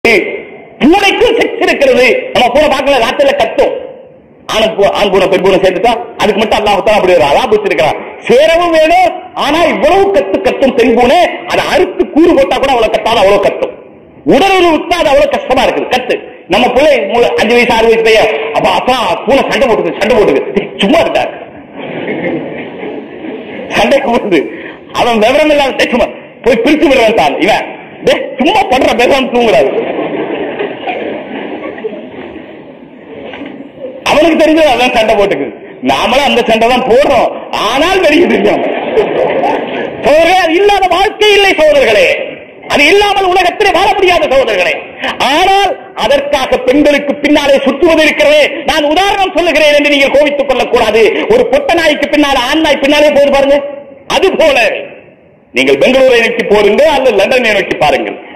பூனைக்கும் sex இருக்கிறது நம்ம பூனை பார்க்கல ராத்திரில கத்தும் ஆணு பூ- ஆண் பூனை பெண் பூனை சேர்த்துட்டா அதுக்கு மட்டும் அல்லாஹ் அப்படி ஒரு அலாபு வச்சிருக்கிறான் சேரவும் வேணும் ஆனா இவ்வளவு கத்து கத்தும் பெண் பூனை அதை அறுத்து கூறு போட்டா கூட அவ்வளவு கத்தாது அவ்வளவு கத்தும் உடலுறவு விட்டா அது அவ்வளவு கஷ்டமா இருக்குது கத்து நம்ம பிள்ளை மூணு- அஞ்சு வயசு ஆறு வயசு பையன் அப்ப அப்பா பூனை சண்டை போட்டுக்கு சண்டை போட்டுக்கு சும்மா இருக்காரு சண்டை போடுது அவன் விவரம் இல்லாத டேய், சும்மா போய் பிரிச்சு விடுறான் தான் இவன் டேய், சும்மா பண்ற பேசாம தூங்குறாரு அவனுக்கு தெரிஞ்சது அதான் சண்டை போட்டுக்கு நாமளும் அந்த சண்டை தான் போடுறோம் ஆனால் வெளியே தெரியும் சோதரே அது இல்லாத வாழ்க்கை இல்லை சோதர்களே அது இல்லாமல் உலகத்திலே வாழ முடியாத சோதர்களே ஆனால் அதற்காக பெண்களுக்கு பின்னாலே சுற்றுவது இருக்கிறதே நான் உதாரணம் சொல்லுகிறேன் என்று நீங்கள் கோவித்துக் கொள்ளக் கூடாது ஒரு பொட்ட நாய்க்கு பின்னால ஆண் நாய் பின்னாலே போது பாருங்க அது போல நீங்கள் பெங்களூரை நோக்கி போருங்க அல்லது லண்டனை நோக்கி பாருங்கள்